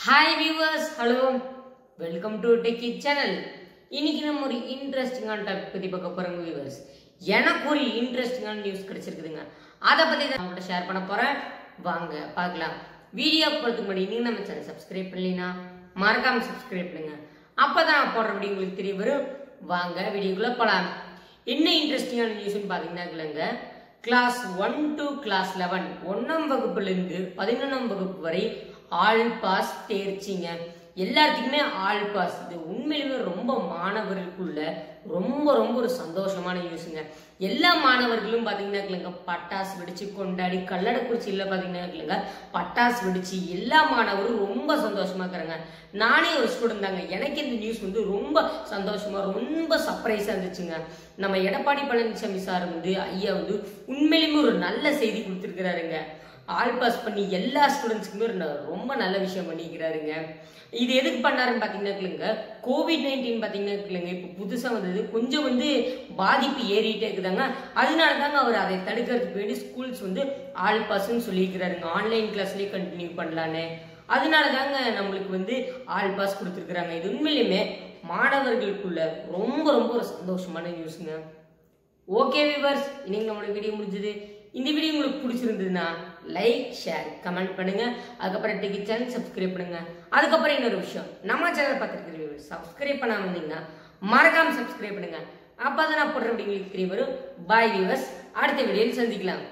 hi viewers hello welcome to techie channel இன்னைக்கு நம்ம ஒரு இன்ட்ரெஸ்டிங்கான டாபிக் பற்றி பார்க்க போகிறோங்க வியூவர்ஸ் எனக்கு ஒரு இன்ட்ரெஸ்டிங்கான நியூஸ் கிடைச்சிருக்குதுங்க அதை பற்றி தான் உங்கள்கிட்ட ஷேர் பண்ண போகிறேன் வாங்க பார்க்கலாம் வீடியோ போகிறதுக்கு முன்னாடி நீங்கள் நம்ம சேனல் சப்ஸ்கிரைப் பண்ணலைன்னா மறக்காமல் சப்ஸ்கிரைப் பண்ணுங்க அப்போ தான் நான் போடுற வீடியோ உங்களுக்கு தெரிய வரும் வாங்க வீடியோக்குள்ளே போகலாம் என்ன இன்ட்ரெஸ்டிங்கான நியூஸ்னு பார்த்தீங்கன்னா class one to class eleven ஒன்றாம் வகுப்புலேருந்து பதினொன்றாம் வகுப்பு வரை ஆல் பாஸ் தேர்ச்சிங்க எல்லாத்துக்குமே ஆல் பாஸ் இது உண்மையிலுமே ரொம்ப மாணவர்களுக்குள்ள ரொம்ப ரொம்ப ஒரு சந்தோஷமான நியூஸுங்க எல்லா மாணவர்களும் பார்த்தீங்கன்னா பட்டாசு வெடிச்சு கொண்டாடி கல்லடக்குறிச்சியில் பார்த்தீங்கன்னா பட்டாசு வெடிச்சு எல்லா மாணவரும் ரொம்ப சந்தோஷமா இருக்கிறாங்க நானே ஒரு ஸ்டூடெண்ட் தாங்க எனக்கு இந்த நியூஸ் வந்து ரொம்ப சந்தோஷமா ரொம்ப சர்ப்ரைஸாக இருந்துச்சுங்க நம்ம எடப்பாடி பழனிசாமி சார் வந்து ஐயா வந்து உண்மையிலுமே ஒரு நல்ல செய்தி கொடுத்துருக்கிறாருங்க ஆல் பாஸ் பண்ணி எல்லா ஸ்டூடெண்ட்ஸுக்குமே ஒரு ந- ரொம்ப நல்ல விஷயம் பண்ணிக்கிறாருங்க இது எதுக்கு பண்ணாருன்னு பார்த்தீங்கன்னா கோவிட் நைன்டீன் பார்த்தீங்கன்னா இப்போ புதுசாக வந்தது கொஞ்சம் வந்து பாதிப்பு ஏறிட்டே இருக்குதாங்க அதனால தாங்க அவர் அதை தடுக்கிறதுக்கு வேண்டி ஸ்கூல்ஸ் வந்து ஆல் பாஸ்ன்னு சொல்லியிருக்கிறாருங்க ஆன்லைன் கிளாஸ்லேயே கண்டினியூ பண்ணலான்னு அதனால தாங்க நம்மளுக்கு வந்து ஆல் பாஸ் கொடுத்துருக்குறாங்க இது உண்மையிலுமே மாணவர்களுக்குள்ள ரொம்ப ரொம்ப ஒரு சந்தோஷமான நியூஸுங்க ஓகே விவர்ஸ் இன்னைக்கு நம்மளோட வீடியோ முடிஞ்சது இந்த வீடியோ உங்களுக்கு பிடிச்சிருந்ததுன்னா லைக் ஷேர் கமெண்ட் பண்ணுங்க அதுக்கப்புறம் டெக்கி சேனல் சப்ஸ்கிரைப் பண்ணுங்க அதுக்கப்புறம் இன்னொரு விஷயம் நம்ம சேனல் பார்த்துருக்கிற வியூவர்ஸ் சப்ஸ்கிரைப் பண்ணாம இருந்தீங்கன்னா மறக்காம சப்ஸ்கிரைப் பண்ணுங்க அப்போ தான் நான் போடுற வீடியோ உங்களுக்கு தெரிய வரும் பாய் வியூவர்ஸ் அடுத்த வீடியோவில் சந்திக்கலாம்